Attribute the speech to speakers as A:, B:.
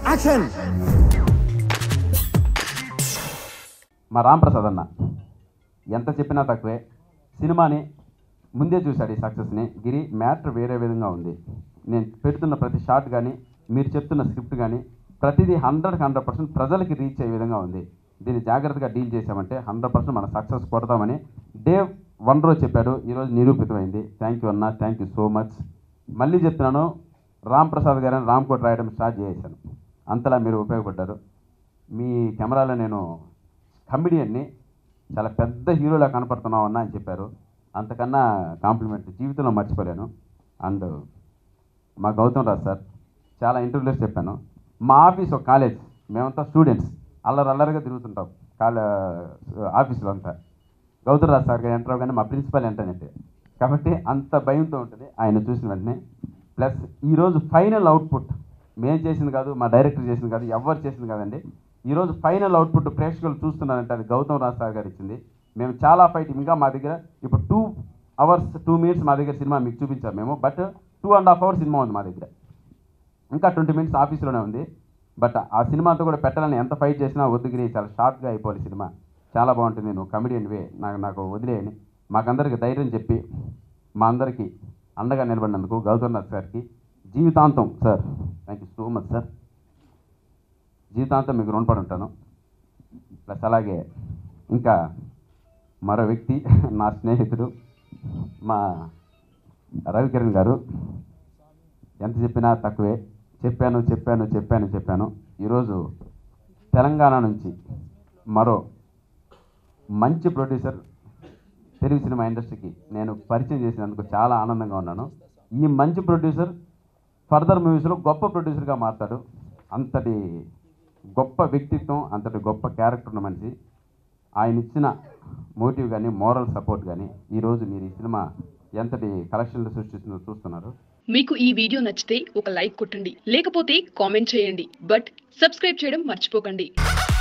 A: action
B: మా రాంప్రసాద్ అన్న ఎంత చెప్పినా తక్కువే సినిమాని ముందే చూశాడు ఈ సక్సెస్ని గిరి మ్యాటర్ వేరే విధంగా ఉంది నేను పెడుతున్న ప్రతి షాట్ కానీ మీరు చెప్తున్న స్క్రిప్ట్ కానీ ప్రతిదీ హండ్రెడ్ హండ్రెడ్ పర్సెంట్ ప్రజలకి రీచ్ అయ్యే విధంగా ఉంది దీన్ని జాగ్రత్తగా డీల్ చేసామంటే హండ్రెడ్ పర్సెంట్ మన సక్సెస్ కొడతామని డే వన్ రోజు చెప్పాడు ఈరోజు నిరూపితమైంది థ్యాంక్ యూ అన్న థ్యాంక్ యూ సో మచ్ మళ్ళీ చెప్తున్నాను రామ్ ప్రసాద్ గారిని రామ్ కోట్ రాయడం స్టార్ట్ చేశాను అంతలా మీరు ఉపయోగపడ్డారు మీ కెమెరాలో నేను కమిడియన్ని చాలా పెద్ద హీరోలా కనపడుతున్నావు అన్న అని చెప్పారు అంతకన్నా కాంప్లిమెంట్ జీవితంలో మర్చిపోలేను అండ్ మా గౌతమ్ రాజ్ సార్ చాలా ఇంటర్వ్యూస్ చెప్పాను మా ఆఫీస్ ఒక కాలేజ్ మేమంతా స్టూడెంట్స్ అల్లరి అల్లరిగా తిరుగుతుంటాం కాలే ఆఫీసులో అంతా గౌతమ్ రాజ్ సార్ గారు ఎంటర్ కానీ మా ప్రిన్సిపల్ ఎంటర్ అంటే కాబట్టి అంత భయంతో ఉంటుంది ఆయన చూసిన వెంటనే ప్లస్ ఈరోజు ఫైనల్ అవుట్పుట్ మేము చేసింది కాదు మా డైరెక్టర్ చేసింది కాదు ఎవరు చేసింది కాదండి ఈరోజు ఫైనల్ అవుట్పుట్ ప్రేక్షకులు చూస్తున్నారంటే అది గౌతమ్ రాజ్ సార్ గారు ఇచ్చింది మేము చాలా ఫైట్ ఇంకా మా దగ్గర ఇప్పుడు టూ అవర్స్ టూ మినిట్స్ మా దగ్గర సినిమా మీకు చూపించాము మేము but two and half hours cinema ఉంది మా దగ్గర ఇంకా ట్వంటీ మినిట్స్ ఆఫీస్లోనే ఉంది బట్ ఆ సినిమాతో కూడా పెట్టాలని ఎంత ఫైట్ చేసినా వద్దుగిరి చాలా షార్ట్గా అయిపోవాలి సినిమా చాలా బాగుంటుంది నువ్వు కమెడియన్ వే నాకు నాకు వదిలేయని మాకందరికి ధైర్యం చెప్పి మా అందరికీ అండగా నిలబడినందుకు గౌతమ్ నాథ్ సార్కి జీవితాంతం sir thank you so much sir జీవితాంతం మీకు రుణపడి ఉంటాను ప్లస్ అలాగే ఇంకా మరో వ్యక్తి నా స్నేహితుడు మా రవికిరణ్ గారు ఎంత చెప్పినా తక్కువే చెప్పాను చెప్పాను చెప్పాను చెప్పాను ఈరోజు తెలంగాణ నుంచి మరో మంచి ప్రొడ్యూసర్ తెలుగు సినిమా ఇండస్ట్రీకి నేను పరిచయం చేసినందుకు చాలా ఆనందంగా ఉన్నాను ఈ మంచి ప్రొడ్యూసర్ ఫర్దర్ మూవీస్లో గొప్ప ప్రొడ్యూసర్గా మారుతాడు అంతటి గొప్ప వ్యక్తిత్వం అంతటి గొప్ప క్యారెక్టర్ ఉన్న మనిషి ఆయన ఇచ్చిన మోటివ్ కానీ మోరల్ సపోర్ట్ కానీ ఈరోజు మీరు ఈ సినిమా ఎంతటి కలెక్షన్లు సృష్టిస్తుందో చూస్తున్నారు
C: మీకు ఈ వీడియో నచ్చితే ఒక లైక్ కొట్టండి లేకపోతే కామెంట్ చేయండి బట్ సబ్స్క్రైబ్ చేయడం మర్చిపోకండి